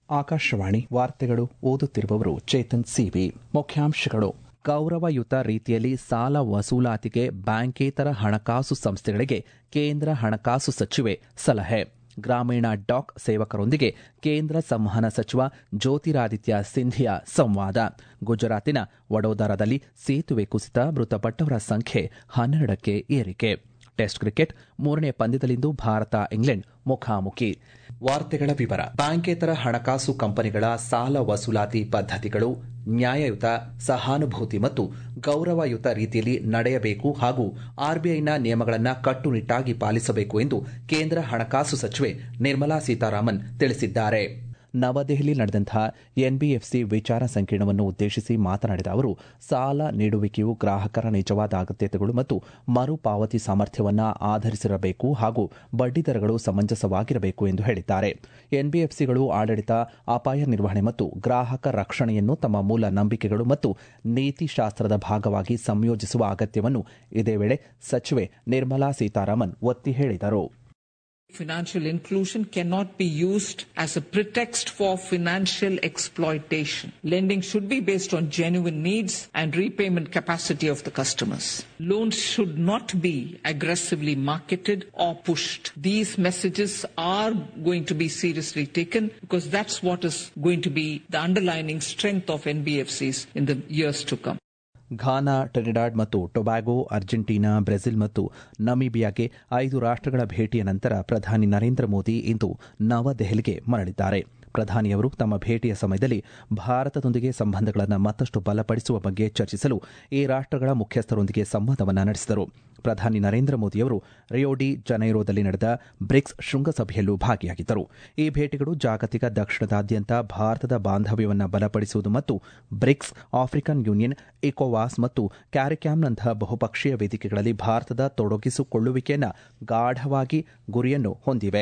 ಆಕಾಶವಾಣಿ ವಾರ್ತೆಗಳು ಓದುತ್ತಿರುವವರು ಚೇತನ್ ಸಿವಿ ಮುಖ್ಯಾಂಶಗಳು ಗೌರವಯುತ ರೀತಿಯಲ್ಲಿ ಸಾಲ ವಸೂಲಾತಿಗೆ ಬ್ಯಾಂಕೇತರ ಹಣಕಾಸು ಸಂಸ್ಥೆಗಳಿಗೆ ಕೇಂದ್ರ ಹಣಕಾಸು ಸಚಿವೆ ಸಲಹೆ ಗ್ರಾಮೀಣ ಡಾಕ್ ಸೇವಕರೊಂದಿಗೆ ಕೇಂದ್ರ ಸಂವಹನ ಸಚಿವ ಜ್ಯೋತಿರಾದಿತ್ಯ ಸಿಂಧಿಯಾ ಸಂವಾದ ಗುಜರಾತಿನ ವಡೋದರದಲ್ಲಿ ಸೇತುವೆ ಕುಸಿತ ಮೃತಪಟ್ಟವರ ಸಂಖ್ಯೆ ಹನ್ನೆರಡಕ್ಕೆ ಏರಿಕೆ ಟೆಸ್ಟ್ ಕ್ರಿಕೆಟ್ ಮೂರನೇ ಪಂದ್ಯದಲ್ಲಿಂದು ಭಾರತ ಇಂಗ್ಲೆಂಡ್ ಮುಖಾಮುಖಿ ವಾರ್ತೆಗಳ ವಿವರ ಬ್ಯಾಂಕೇತರ ಹಣಕಾಸು ಕಂಪನಿಗಳ ಸಾಲ ವಸೂಲಾತಿ ಪದ್ಧತಿಗಳು ನ್ಯಾಯಯುತ ಸಹಾನುಭೂತಿ ಮತ್ತು ಗೌರವಯುತ ರೀತಿಯಲ್ಲಿ ನಡೆಯಬೇಕು ಹಾಗೂ ಆರ್ಬಿಐನ ನಿಯಮಗಳನ್ನು ಕಟ್ಟುನಿಟ್ಟಾಗಿ ಪಾಲಿಸಬೇಕು ಎಂದು ಕೇಂದ್ರ ಹಣಕಾಸು ಸಚಿವೆ ನಿರ್ಮಲಾ ಸೀತಾರಾಮನ್ ತಿಳಿಸಿದ್ದಾರೆ ನವದೆಹಲಿ ನಡೆದಂತಹ ಎನ್ಬಿಎಫ್ಸಿ ವಿಚಾರ ಸಂಕಿರಣವನ್ನು ಉದ್ದೇಶಿಸಿ ಮಾತನಾಡಿದ ಅವರು ಸಾಲ ನೀಡುವಿಕೆಯು ಗ್ರಾಹಕರ ನಿಜವಾದ ಅಗತ್ಯತೆಗಳು ಮತ್ತು ಮರುಪಾವತಿ ಸಾಮರ್ಥ್ಯವನ್ನು ಆಧರಿಸಿರಬೇಕು ಹಾಗೂ ಬಡ್ಡಿದರಗಳು ಸಮಂಜಸವಾಗಿರಬೇಕು ಎಂದು ಹೇಳಿದ್ದಾರೆ ಎನ್ಬಿಎಫ್ಸಿಗಳು ಆಡಳಿತ ಅಪಾಯ ನಿರ್ವಹಣೆ ಮತ್ತು ಗ್ರಾಹಕ ರಕ್ಷಣೆಯನ್ನು ತಮ್ಮ ಮೂಲ ನಂಬಿಕೆಗಳು ಮತ್ತು ನೀತಿಶಾಸ್ತ್ರದ ಭಾಗವಾಗಿ ಸಂಯೋಜಿಸುವ ಅಗತ್ಯವನ್ನು ಇದೇ ವೇಳೆ ಸಚಿವೆ ನಿರ್ಮಲಾ ಸೀತಾರಾಮನ್ ಒತ್ತಿ ಹೇಳಿದರು Financial inclusion cannot be used as a pretext for financial exploitation. Lending should be based on genuine needs and repayment capacity of the customers. Loans should not be aggressively marketed or pushed. These messages are going to be seriously taken because that's what is going to be the underlining strength of NBFCs in the years to come. Ghana Trinidad ಮತ್ತು Tobago Argentina Brazil ಮತ್ತು ನಮೀಬಿಯಾಗೆ ಐದು ರಾಷ್ಟಗಳ ಭೇಟಿಯ ನಂತರ ಪ್ರಧಾನಿ ನರೇಂದ್ರ ಮೋದಿ ಇಂದು ನವದೆಹಲಿಗೆ ಮರಳಿದ್ದಾರೆ ಪ್ರಧಾನಿಯವರು ತಮ್ಮ ಭೇಟಿಯ ಸಮಯದಲ್ಲಿ ಭಾರತದೊಂದಿಗೆ ಸಂಬಂಧಗಳನ್ನು ಮತ್ತಷ್ಟು ಬಲಪಡಿಸುವ ಬಗ್ಗೆ ಚರ್ಚಿಸಲು ಈ ರಾಷ್ಟಗಳ ಮುಖ್ಯಸ್ಥರೊಂದಿಗೆ ಸಂವಾದವನ್ನು ನಡೆಸಿದರು ಪ್ರಧಾನಿ ನರೇಂದ್ರ ಮೋದಿಯವರು ರಿಯೋಡಿ ಜನೈರೋದಲ್ಲಿ ನಡೆದ ಬ್ರಿಕ್ಸ್ ಶೃಂಗಸಭೆಯಲ್ಲೂ ಭಾಗಿಯಾಗಿದ್ದರು ಈ ಭೇಟಿಗಳು ಜಾಗತಿಕ ದಕ್ಷಿಣದಾದ್ಯಂತ ಭಾರತದ ಬಾಂಧವ್ಯವನ್ನು ಬಲಪಡಿಸುವುದು ಮತ್ತು ಬ್ರಿಕ್ಸ್ ಆಫ್ರಿಕನ್ ಯೂನಿಯನ್ ಇಕೋವಾಸ್ ಮತ್ತು ಕ್ಯಾರಿಕ್ಯಾಮ್ನಂತಹ ಬಹುಪಕ್ಷೀಯ ವೇದಿಕೆಗಳಲ್ಲಿ ಭಾರತದ ತೊಡಗಿಸಿಕೊಳ್ಳುವಿಕೆಯನ್ನು ಗಾಢವಾಗಿ ಗುರಿಯನ್ನು ಹೊಂದಿವೆ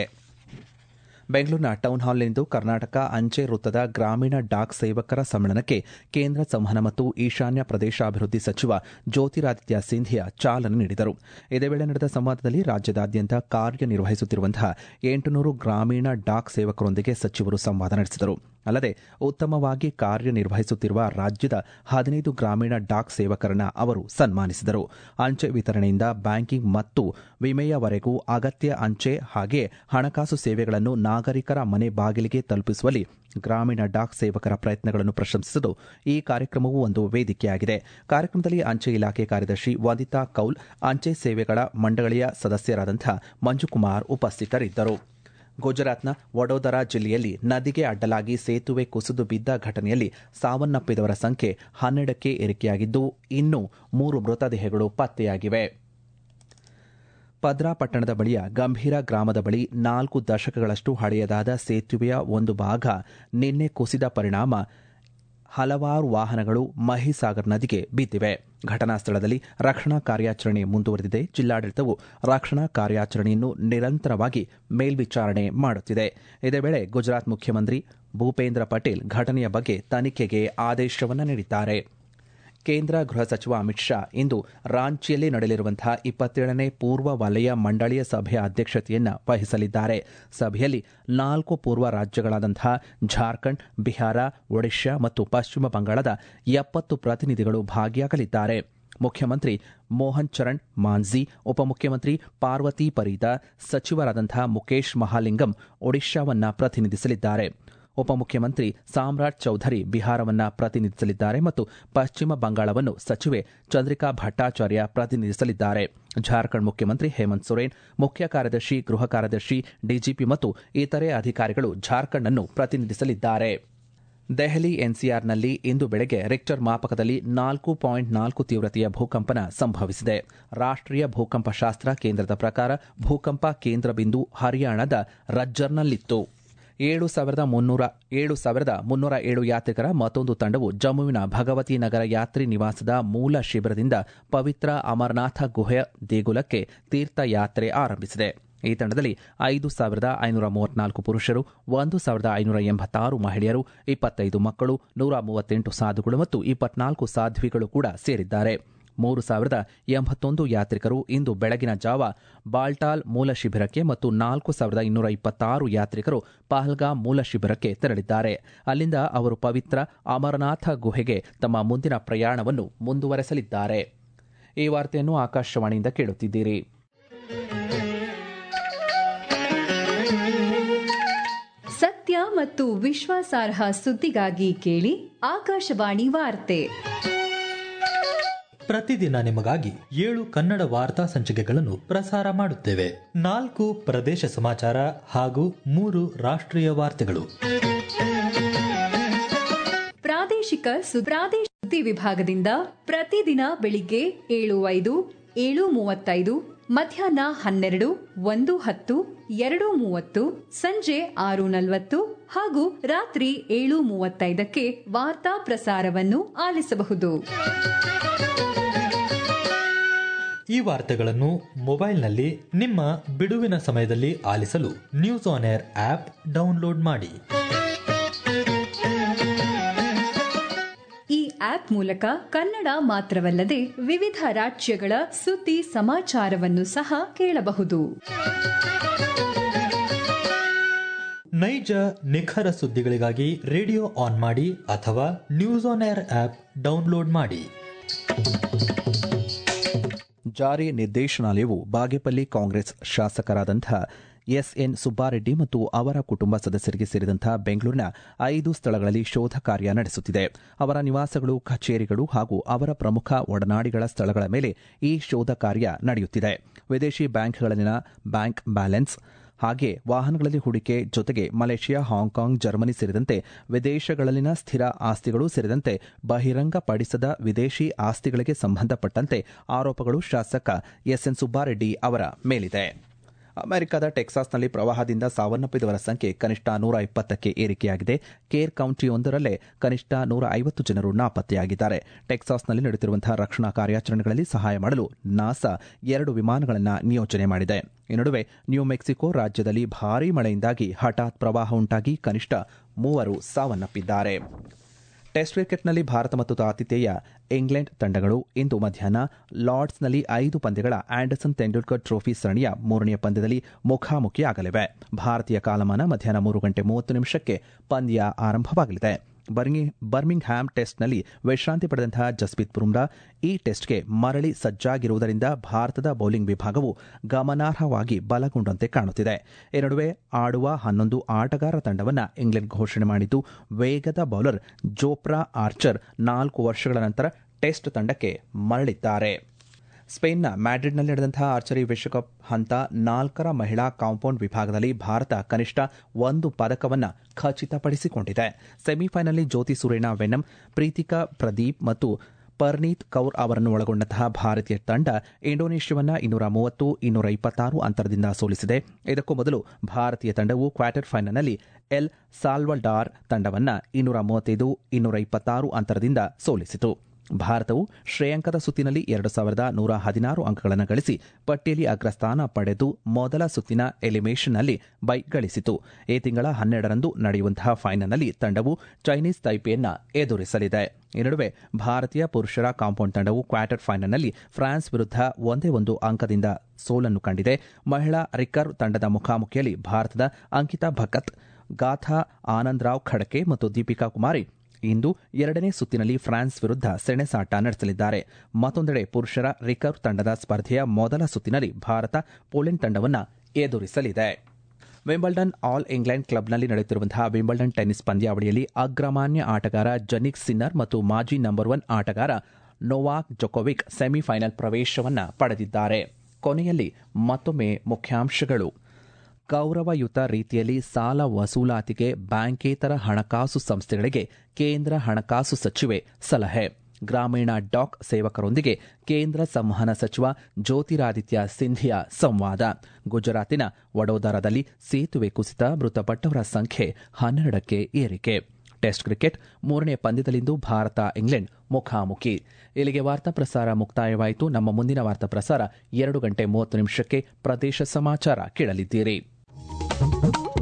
ಬೆಂಗಳೂರಿನ ಟೌನ್ ಹಾಲ್ನಲ್ಲಿಂದು ಕರ್ನಾಟಕ ಅಂಚೆ ವೃತ್ತದ ಗ್ರಾಮೀಣ ಡಾಕ್ ಸೇವಕರ ಸಮ್ಮೇಳನಕ್ಕೆ ಕೇಂದ್ರ ಸಂವಹನ ಮತ್ತು ಈಶಾನ್ಯ ಪ್ರದೇಶಾಭಿವೃದ್ಧಿ ಸಚಿವ ಜ್ಯೋತಿರಾದಿತ್ಯ ಸಿಂಧಿಯಾ ಚಾಲನೆ ನೀಡಿದರು ಇದೇ ವೇಳೆ ನಡೆದ ಸಂವಾದದಲ್ಲಿ ರಾಜ್ಯದಾದ್ಯಂತ ಕಾರ್ಯನಿರ್ವಹಿಸುತ್ತಿರುವಂತಹ ಎಂಟುನೂರು ಗ್ರಾಮೀಣ ಡಾಕ್ ಸೇವಕರೊಂದಿಗೆ ಸಚಿವರು ಸಂವಾದ ನಡೆಸಿದರು ಅಲ್ಲದೆ ಉತ್ತಮವಾಗಿ ಕಾರ್ಯನಿರ್ವಹಿಸುತ್ತಿರುವ ರಾಜ್ಯದ ಹದಿನೈದು ಗ್ರಾಮೀಣ ಡಾಕ್ ಸೇವಕರನ್ನ ಅವರು ಸನ್ಮಾನಿಸಿದರು ಅಂಚೆ ವಿತರಣೆಯಿಂದ ಬ್ಯಾಂಕಿಂಗ್ ಮತ್ತು ವಿಮೆಯವರೆಗೂ ಅಗತ್ಯ ಅಂಚೆ ಹಾಗೆ ಹಣಕಾಸು ಸೇವೆಗಳನ್ನು ನಾಗರಿಕರ ಮನೆ ಬಾಗಿಲಿಗೆ ತಲುಪಿಸುವಲ್ಲಿ ಗ್ರಾಮೀಣ ಡಾಕ್ ಸೇವಕರ ಪ್ರಯತ್ನಗಳನ್ನು ಪ್ರಶಂಸಿಸಲು ಈ ಕಾರ್ಯಕ್ರಮವು ಒಂದು ವೇದಿಕೆಯಾಗಿದೆ ಕಾರ್ಯಕ್ರಮದಲ್ಲಿ ಅಂಚೆ ಇಲಾಖೆ ಕಾರ್ಯದರ್ಶಿ ವಂದಿತಾ ಕೌಲ್ ಅಂಚೆ ಸೇವೆಗಳ ಮಂಡಳಿಯ ಸದಸ್ಯರಾದಂಥ ಮಂಜುಕುಮಾರ್ ಉಪಸ್ಥಿತರಿದ್ದರು ಗುಜರಾತ್ನ ವಡೋದರಾ ಜಿಲ್ಲೆಯಲ್ಲಿ ನದಿಗೆ ಅಡ್ಡಲಾಗಿ ಸೇತುವೆ ಕುಸಿದು ಬಿದ್ದ ಘಟನೆಯಲ್ಲಿ ಸಾವನ್ನಪ್ಪಿದವರ ಸಂಖ್ಯೆ ಹನ್ನೆರಡಕ್ಕೆ ಏರಿಕೆಯಾಗಿದ್ದು ಇನ್ನೂ ಮೂರು ಮೃತದೇಹಗಳು ಪತ್ತೆಯಾಗಿವೆ ಪದ್ರಾ ಪಟ್ಟಣದ ಬಳಿಯ ಗಂಭೀರ ಗ್ರಾಮದ ಬಳಿ ನಾಲ್ಕು ದಶಕಗಳಷ್ಟು ಹಳೆಯದಾದ ಸೇತುವೆಯ ಒಂದು ಭಾಗ ನಿನ್ನೆ ಕುಸಿದ ಪರಿಣಾಮ ಹಲವಾರು ವಾಹನಗಳು ಮಹಿಸಾಗರ್ ನದಿಗೆ ಬಿದ್ದಿವೆ ಘಟನಾ ಸ್ಥಳದಲ್ಲಿ ರಕ್ಷಣಾ ಕಾರ್ಯಾಚರಣೆ ಮುಂದುವರೆದಿದೆ ಜಿಲ್ಲಾಡಳಿತವು ರಕ್ಷಣಾ ಕಾರ್ಯಾಚರಣೆಯನ್ನು ನಿರಂತರವಾಗಿ ಮೇಲ್ವಿಚಾರಣೆ ಮಾಡುತ್ತಿದೆ ಇದೇ ವೇಳೆ ಗುಜರಾತ್ ಮುಖ್ಯಮಂತ್ರಿ ಭೂಪೇಂದ್ರ ಪಟೇಲ್ ಘಟನೆಯ ಬಗ್ಗೆ ತನಿಖೆಗೆ ಆದೇಶವನ್ನು ನೀಡಿದ್ದಾರೆ ಕೇಂದ್ರ ಗೃಹ ಸಚಿವ ಅಮಿತ್ ಶಾ ಇಂದು ರಾಂಚಿಯಲ್ಲಿ ನಡೆಯಲಿರುವಂತಹ ಇಪ್ಪತ್ತೇಳನೇ ಪೂರ್ವ ವಲಯ ಮಂಡಳಿಯ ಸಭೆಯ ಅಧ್ಯಕ್ಷತೆಯನ್ನು ವಹಿಸಲಿದ್ದಾರೆ ಸಭೆಯಲ್ಲಿ ನಾಲ್ಕು ಪೂರ್ವ ರಾಜ್ಯಗಳಾದಂತಹ ಜಾರ್ಖಂಡ್ ಬಿಹಾರ ಒಡಿಶಾ ಮತ್ತು ಪಶ್ಚಿಮ ಬಂಗಾಳದ ಎಪ್ಪತ್ತು ಪ್ರತಿನಿಧಿಗಳು ಭಾಗಿಯಾಗಲಿದ್ದಾರೆ ಮುಖ್ಯಮಂತ್ರಿ ಮೋಹನ್ ಚರಣ್ ಮಾಂಝಿ ಉಪಮುಖ್ಯಮಂತ್ರಿ ಪಾರ್ವತಿ ಪರೀದ ಸಚಿವರಾದಂತಹ ಮುಖೇಶ್ ಮಹಾಲಿಂಗಂ ಒಡಿಶಾವನ್ನ ಪ್ರತಿನಿಧಿಸಲಿದ್ದಾರೆ ಉಪಮುಖ್ಯಮಂತ್ರಿ ಸಾಮ್ರಾಟ್ ಚೌಧರಿ ಬಿಹಾರವನ್ನ ಪ್ರತಿನಿಧಿಸಲಿದ್ದಾರೆ ಮತ್ತು ಪಶ್ಚಿಮ ಬಂಗಾಳವನ್ನು ಸಚಿವೆ ಚಂದ್ರಿಕಾ ಭಟ್ಟಾಚಾರ್ಯ ಪ್ರತಿನಿಧಿಸಲಿದ್ದಾರೆ ಜಾರ್ಖಂಡ್ ಮುಖ್ಯಮಂತ್ರಿ ಹೇಮಂತ್ ಸೊರೇನ್ ಮುಖ್ಯ ಕಾರ್ಯದರ್ಶಿ ಗೃಹ ಕಾರ್ಯದರ್ಶಿ ಡಿಜಿಪಿ ಮತ್ತು ಇತರೆ ಅಧಿಕಾರಿಗಳು ಜಾರ್ಖಂಡ್ ಅನ್ನು ಪ್ರತಿನಿಧಿಸಲಿದ್ದಾರೆ ದೆಹಲಿ ಎನ್ಸಿಆರ್ನಲ್ಲಿ ಇಂದು ಬೆಳಗ್ಗೆ ರಿಕ್ಟರ್ ಮಾಪಕದಲ್ಲಿ ನಾಲ್ಕು ಪಾಯಿಂಟ್ ನಾಲ್ಕು ತೀವ್ರತೆಯ ಭೂಕಂಪನ ಸಂಭವಿಸಿದೆ ರಾಷ್ಟೀಯ ಭೂಕಂಪ ಶಾಸ್ತ್ರ ಕೇಂದ್ರದ ಪ್ರಕಾರ ಭೂಕಂಪ ಕೇಂದ್ರ ಬಿಂದು ಹರಿಯಾಣದ ರಜ್ಜರ್ನಲ್ಲಿತ್ತು ಏಳು ಸಾವಿರದ ಮುನ್ನೂರ ಏಳು ಸಾವಿರದ ಮುನ್ನೂರ ಏಳು ಯಾತ್ರಿಕರ ಮತ್ತೊಂದು ತಂಡವು ಜಮ್ಮುವಿನ ಭಗವತಿ ನಗರ ಯಾತ್ರಿ ನಿವಾಸದ ಮೂಲ ಶಿಬಿರದಿಂದ ಪವಿತ್ರ ಅಮರನಾಥ ಗುಹೆ ದೇಗುಲಕ್ಕೆ ತೀರ್ಥಯಾತ್ರೆ ಆರಂಭಿಸಿದೆ ಈ ತಂಡದಲ್ಲಿ ಐದು ಸಾವಿರದ ಐನೂರ ಮೂವತ್ನಾಲ್ಕು ಪುರುಷರು ಒಂದು ಸಾವಿರದ ಐನೂರ ಎಂಬತ್ತಾರು ಮಹಿಳೆಯರು ಇಪ್ಪತ್ತೈದು ಮಕ್ಕಳು ನೂರ ಮೂವತ್ತೆಂಟು ಸಾಧುಗಳು ಮತ್ತು ಇಪ್ಪತ್ನಾಲ್ಕು ಸಾಧ್ವಿಗಳು ಕೂಡ ಸೇರಿದ್ದಾರೆ ಮೂರು ಸಾವಿರದ ಎಂಬತ್ತೊಂದು ಯಾತ್ರಿಕರು ಇಂದು ಬೆಳಗಿನ ಜಾವ ಬಾಲ್ಟಾಲ್ ಮೂಲ ಶಿಬಿರಕ್ಕೆ ಮತ್ತು ನಾಲ್ಕು ಸಾವಿರದ ಇನ್ನೂರ ಇಪ್ಪತ್ತಾರು ಯಾತ್ರಿಕರು ಪಹಲ್ಗಾಮ್ ಮೂಲ ಶಿಬಿರಕ್ಕೆ ತೆರಳಿದ್ದಾರೆ ಅಲ್ಲಿಂದ ಅವರು ಪವಿತ್ರ ಅಮರನಾಥ ಗುಹೆಗೆ ತಮ್ಮ ಮುಂದಿನ ಪ್ರಯಾಣವನ್ನು ಮುಂದುವರೆಸಲಿದ್ದಾರೆ ಈ ವಾರ್ತೆಯನ್ನು ಆಕಾಶವಾಣಿಯಿಂದ ಕೇಳುತ್ತಿದ್ದೀರಿ ಸತ್ಯ ಮತ್ತು ವಿಶ್ವಾಸಾರ್ಹ ಸುದ್ದಿಗಾಗಿ ಕೇಳಿ ಆಕಾಶವಾಣಿ ವಾರ್ತೆ ಪ್ರತಿದಿನ ನಿಮಗಾಗಿ ಏಳು ಕನ್ನಡ ವಾರ್ತಾ ಸಂಚಿಕೆಗಳನ್ನು ಪ್ರಸಾರ ಮಾಡುತ್ತೇವೆ ನಾಲ್ಕು ಪ್ರದೇಶ ಸಮಾಚಾರ ಹಾಗೂ ಮೂರು ರಾಷ್ಟ್ರೀಯ ವಾರ್ತೆಗಳು ಪ್ರಾದೇಶಿಕ ಸು ಪ್ರಾದೇಶಿಕ ಸುದ್ದಿ ವಿಭಾಗದಿಂದ ಪ್ರತಿದಿನ ಬೆಳಿಗ್ಗೆ ಏಳು ಐದು ಏಳು ಮೂವತ್ತೈದು ಮಧ್ಯಾಹ್ನ ಹನ್ನೆರಡು ಒಂದು ಹತ್ತು ಎರಡು ಮೂವತ್ತು ಸಂಜೆ ಆರು ನಲವತ್ತು ಹಾಗೂ ರಾತ್ರಿ ಏಳು ಮೂವತ್ತೈದಕ್ಕೆ ವಾರ್ತಾ ಪ್ರಸಾರವನ್ನು ಆಲಿಸಬಹುದು ಈ ವಾರ್ತೆಗಳನ್ನು ಮೊಬೈಲ್ನಲ್ಲಿ ನಿಮ್ಮ ಬಿಡುವಿನ ಸಮಯದಲ್ಲಿ ಆಲಿಸಲು news on air app download ಮಾಡಿ ಈ ಆಪ್ ಮೂಲಕ ಕನ್ನಡ ಮಾತ್ರವಲ್ಲದೆ ವಿವಿಧ ರಾಜ್ಯಗಳ ಸುದ್ದಿ ಸಮಾಚಾರವನ್ನು ಸಹ ಕೇಳಬಹುದು ನೈಜ ನಿಖರ ಸುದ್ದಿಗಳಿಗಾಗಿ ರೇಡಿಯೋ ಆನ್ ಮಾಡಿ ಅಥವಾ news on air app download ಮಾಡಿ ಜಾರಿ ನಿರ್ದೇಶನಾಲಯವು ಬಾಗೇಪಲ್ಲಿ ಕಾಂಗ್ರೆಸ್ ಶಾಸಕರಾದಂಥ ಎಸ್ಎನ್ ಸುಬ್ಬಾರೆಡ್ಡಿ ಮತ್ತು ಅವರ ಕುಟುಂಬ ಸದಸ್ಯರಿಗೆ ಸೇರಿದಂಥ ಬೆಂಗಳೂರಿನ ಐದು ಸ್ಥಳಗಳಲ್ಲಿ ಶೋಧ ಕಾರ್ಯ ನಡೆಸುತ್ತಿದೆ ಅವರ ನಿವಾಸಗಳು ಕಚೇರಿಗಳು ಹಾಗೂ ಅವರ ಪ್ರಮುಖ ಒಡನಾಡಿಗಳ ಸ್ಥಳಗಳ ಮೇಲೆ ಈ ಶೋಧ ಕಾರ್ಯ ನಡೆಯುತ್ತಿದೆ ವಿದೇಶಿ ಬ್ಯಾಂಕ್ಗಳಲ್ಲಿನ ಬ್ಯಾಂಕ್ ಬ್ಯಾಲೆನ್ಸ್ ಹಾಗೆ ವಾಹನಗಳಲ್ಲಿ ಹೂಡಿಕೆ ಜೊತೆಗೆ ಮಲೇಷ್ಯಾ ಹಾಂಗ್ಕಾಂಗ್ ಜರ್ಮನಿ ಸೇರಿದಂತೆ ವಿದೇಶಗಳಲ್ಲಿನ ಸ್ಥಿರ ಆಸ್ತಿಗಳು ಸೇರಿದಂತೆ ಬಹಿರಂಗಪಡಿಸದ ವಿದೇಶಿ ಆಸ್ತಿಗಳಿಗೆ ಸಂಬಂಧಪಟ್ಟಂತೆ ಆರೋಪಗಳು ಶಾಸಕ ಎಸ್ಎನ್ ಸುಬ್ಬಾರೆಡ್ಡಿ ಅವರ ಮೇಲಿದೆ ಅಮೆರಿಕದ ಟೆಕ್ಸಾಸ್ನಲ್ಲಿ ಪ್ರವಾಹದಿಂದ ಸಾವನ್ನಪ್ಪಿದವರ ಸಂಖ್ಯೆ ಕನಿಷ್ಠ ನೂರ ಇಪ್ಪತ್ತಕ್ಕೆ ಏರಿಕೆಯಾಗಿದೆ ಕೇರ್ ಕೌಂಟಿಯೊಂದರಲ್ಲೇ ಕನಿಷ್ಠ ನೂರ ಐವತ್ತು ಜನರು ನಾಪತ್ತೆಯಾಗಿದ್ದಾರೆ ಟೆಕ್ಸಾಸ್ನಲ್ಲಿ ನಡೆಯುತ್ತಿರುವಂತಹ ರಕ್ಷಣಾ ಕಾರ್ಯಾಚರಣೆಗಳಲ್ಲಿ ಸಹಾಯ ಮಾಡಲು ನಾಸಾ ಎರಡು ವಿಮಾನಗಳನ್ನು ನಿಯೋಜನೆ ಮಾಡಿದೆ ಈ ನಡುವೆ ನ್ಯೂ ಮೆಕ್ಸಿಕೋ ರಾಜ್ಯದಲ್ಲಿ ಭಾರೀ ಮಳೆಯಿಂದಾಗಿ ಹಠಾತ್ ಪ್ರವಾಹ ಉಂಟಾಗಿ ಕನಿಷ್ಠ ಮೂವರು ಸಾವನ್ನಪ್ಪಿದ್ದಾರೆ ಟೆಸ್ಟ್ ಕ್ರಿಕೆಟ್ನಲ್ಲಿ ಭಾರತ ಮತ್ತು ಆತಿಥೇಯ ಇಂಗ್ಲೆಂಡ್ ತಂಡಗಳು ಇಂದು ಮಧ್ಯಾಹ್ನ ಲಾರ್ಡ್ಸ್ನಲ್ಲಿ ಐದು ಪಂದ್ಯಗಳ ಆಂಡರ್ಸನ್ ತೆಂಡೂಲ್ಕರ್ ಟ್ರೋಫಿ ಸರಣಿಯ ಮೂರನೆಯ ಪಂದ್ಯದಲ್ಲಿ ಮುಖಾಮುಖಿಯಾಗಲಿವೆ ಭಾರತೀಯ ಕಾಲಮಾನ ಮಧ್ಯಾಹ್ನ ಮೂರು ಗಂಟೆ ಮೂವತ್ತು ನಿಮಿಷಕ್ಕೆ ಪಂದ್ಯ ಆರಂಭವಾಗಲಿದೆ ಬರ್ಮಿಂಗ್ ಹ್ಯಾಮ್ ಟೆಸ್ಟ್ನಲ್ಲಿ ವಿಶ್ರಾಂತಿ ಪಡೆದಂತಹ ಜಸ್ಪ್ರೀತ್ ಬುಮ್ರಾ ಈ ಟೆಸ್ಟ್ಗೆ ಮರಳಿ ಸಜ್ಜಾಗಿರುವುದರಿಂದ ಭಾರತದ ಬೌಲಿಂಗ್ ವಿಭಾಗವು ಗಮನಾರ್ಹವಾಗಿ ಬಲಗೊಂಡಂತೆ ಕಾಣುತ್ತಿದೆ ಈ ನಡುವೆ ಆಡುವ ಹನ್ನೊಂದು ಆಟಗಾರ ತಂಡವನ್ನು ಇಂಗ್ಲೆಂಡ್ ಘೋಷಣೆ ಮಾಡಿದ್ದು ವೇಗದ ಬೌಲರ್ ಜೋಪ್ರಾ ಆರ್ಚರ್ ನಾಲ್ಕು ವರ್ಷಗಳ ನಂತರ ಟೆಸ್ಟ್ ತಂಡಕ್ಕೆ ಮರಳಿದ್ದಾರೆ ಸ್ಪೇನ್ನ ಮ್ಯಾಡ್ರಿಡ್ನಲ್ಲಿ ನಡೆದಂತಹ ಆರ್ಚರಿ ವಿಶ್ವಕಪ್ ಹಂತ ನಾಲ್ಕರ ಮಹಿಳಾ ಕಾಂಪೌಂಡ್ ವಿಭಾಗದಲ್ಲಿ ಭಾರತ ಕನಿಷ್ಠ ಒಂದು ಪದಕವನ್ನು ಖಚಿತಪಡಿಸಿಕೊಂಡಿದೆ ಸೆಮಿಫೈನಲ್ನಲ್ಲಿ ಜ್ಯೋತಿ ಸುರೇನಾ ವೆನಂ ಪ್ರೀತಿಕಾ ಪ್ರದೀಪ್ ಮತ್ತು ಪರ್ನೀತ್ ಕೌರ್ ಅವರನ್ನು ಒಳಗೊಂಡಂತಹ ಭಾರತೀಯ ತಂಡ ಇಂಡೋನೇಷ್ಯಾವನ್ನ ಇನ್ನೂರ ಮೂವತ್ತು ಇನ್ನೂರ ಇಪ್ಪತ್ತಾರು ಅಂತರದಿಂದ ಸೋಲಿಸಿದೆ ಇದಕ್ಕೂ ಮೊದಲು ಭಾರತೀಯ ತಂಡವು ಕ್ವಾರ್ಟರ್ ಫೈನಲ್ನಲ್ಲಿ ಎಲ್ ಸಾಲ್ವಡಾರ್ ತಂಡವನ್ನ ಇನ್ನೂರ ಮೂವತ್ತೈದು ಇನ್ನೂರ ಇಪ್ಪತ್ತಾರು ಅಂತರದಿಂದ ಸೋಲಿಸಿತು ಭಾರತವು ಶ್ರೇಯಾಂಕದ ಸುತ್ತಿನಲ್ಲಿ ಎರಡು ಸಾವಿರದ ನೂರ ಹದಿನಾರು ಅಂಕಗಳನ್ನು ಗಳಿಸಿ ಪಟ್ಟಿಯಲ್ಲಿ ಅಗ್ರಸ್ಥಾನ ಪಡೆದು ಮೊದಲ ಸುತ್ತಿನ ಎಲಿಮಿನೇಷನ್ನಲ್ಲಿ ಬೈ ಗಳಿಸಿತು ಈ ತಿಂಗಳ ಹನ್ನೆರಡರಂದು ನಡೆಯುವಂತಹ ಫೈನಲ್ನಲ್ಲಿ ತಂಡವು ಚೈನೀಸ್ ತೈಪೆಯನ್ನ ಎದುರಿಸಲಿದೆ ಈ ನಡುವೆ ಭಾರತೀಯ ಪುರುಷರ ಕಾಂಪೌಂಡ್ ತಂಡವು ಕ್ವಾರ್ಟರ್ ಫೈನಲ್ನಲ್ಲಿ ಫ್ರಾನ್ಸ್ ವಿರುದ್ಧ ಒಂದೇ ಒಂದು ಅಂಕದಿಂದ ಸೋಲನ್ನು ಕಂಡಿದೆ ಮಹಿಳಾ ರಿಕರ್ವ್ ತಂಡದ ಮುಖಾಮುಖಿಯಲ್ಲಿ ಭಾರತದ ಅಂಕಿತಾ ಭಕತ್ ಗಾಥಾ ಆನಂದರಾವ್ ಖಡಕೆ ಮತ್ತು ದೀಪಿಕಾ ಕುಮಾರಿ ಇಂದು ಎರಡನೇ ಸುತ್ತಿನಲ್ಲಿ ಫ್ರಾನ್ಸ್ ವಿರುದ್ಧ ಸೆಣಸಾಟ ನಡೆಸಲಿದ್ದಾರೆ ಮತ್ತೊಂದೆಡೆ ಪುರುಷರ ರಿಕರ್ವ್ ತಂಡದ ಸ್ಪರ್ಧೆಯ ಮೊದಲ ಸುತ್ತಿನಲ್ಲಿ ಭಾರತ ಪೋಲೆಂಡ್ ತಂಡವನ್ನು ಎದುರಿಸಲಿದೆ ವಿಂಬಲ್ಡನ್ ಆಲ್ ಇಂಗ್ಲೆಂಡ್ ಕ್ಲಬ್ನಲ್ಲಿ ನಡೆಯುತ್ತಿರುವಂತಹ ವಿಂಬಲ್ಡನ್ ಟೆನ್ನಿಸ್ ಪಂದ್ಯಾವಳಿಯಲ್ಲಿ ಅಗ್ರಮಾನ್ಯ ಆಟಗಾರ ಜನಿಕ್ ಸಿನ್ನರ್ ಮತ್ತು ಮಾಜಿ ನಂಬರ್ ಒನ್ ಆಟಗಾರ ನೊವಾಕ್ ಜೊಕೋವಿಕ್ ಸೆಮಿಫೈನಲ್ ಪ್ರವೇಶವನ್ನ ಪಡೆದಿದ್ದಾರೆ ಕೊನೆಯಲ್ಲಿ ಮತ್ತೊಮ್ಮೆ ಮುಖ್ಯಾಂಶಗಳು ಗೌರವಯುತ ರೀತಿಯಲ್ಲಿ ಸಾಲ ವಸೂಲಾತಿಗೆ ಬ್ಯಾಂಕೇತರ ಹಣಕಾಸು ಸಂಸ್ಥೆಗಳಿಗೆ ಕೇಂದ್ರ ಹಣಕಾಸು ಸಚಿವೆ ಸಲಹೆ ಗ್ರಾಮೀಣ ಡಾಕ್ ಸೇವಕರೊಂದಿಗೆ ಕೇಂದ್ರ ಸಂವಹನ ಸಚಿವ ಜ್ಯೋತಿರಾದಿತ್ಯ ಸಿಂಧಿಯಾ ಸಂವಾದ ಗುಜರಾತಿನ ವಡೋದರದಲ್ಲಿ ಸೇತುವೆ ಕುಸಿತ ಮೃತಪಟ್ಟವರ ಸಂಖ್ಯೆ ಹನ್ನೆರಡಕ್ಕೆ ಏರಿಕೆ ಟೆಸ್ಟ್ ಕ್ರಿಕೆಟ್ ಮೂರನೇ ಪಂದ್ಯದಲ್ಲಿಂದು ಭಾರತ ಇಂಗ್ಲೆಂಡ್ ಮುಖಾಮುಖಿ ಇಲ್ಲಿಗೆ ವಾರ್ತಾ ಪ್ರಸಾರ ಮುಕ್ತಾಯವಾಯಿತು ನಮ್ಮ ಮುಂದಿನ ವಾರ್ತಾ ಪ್ರಸಾರ ಎರಡು ಗಂಟೆ ಮೂವತ್ತು ನಿಮಿಷಕ್ಕೆ ಪ್ರದೇಶ ಸಮಾಚಾರ ಕೇಳಲಿದ್ದೀರಿ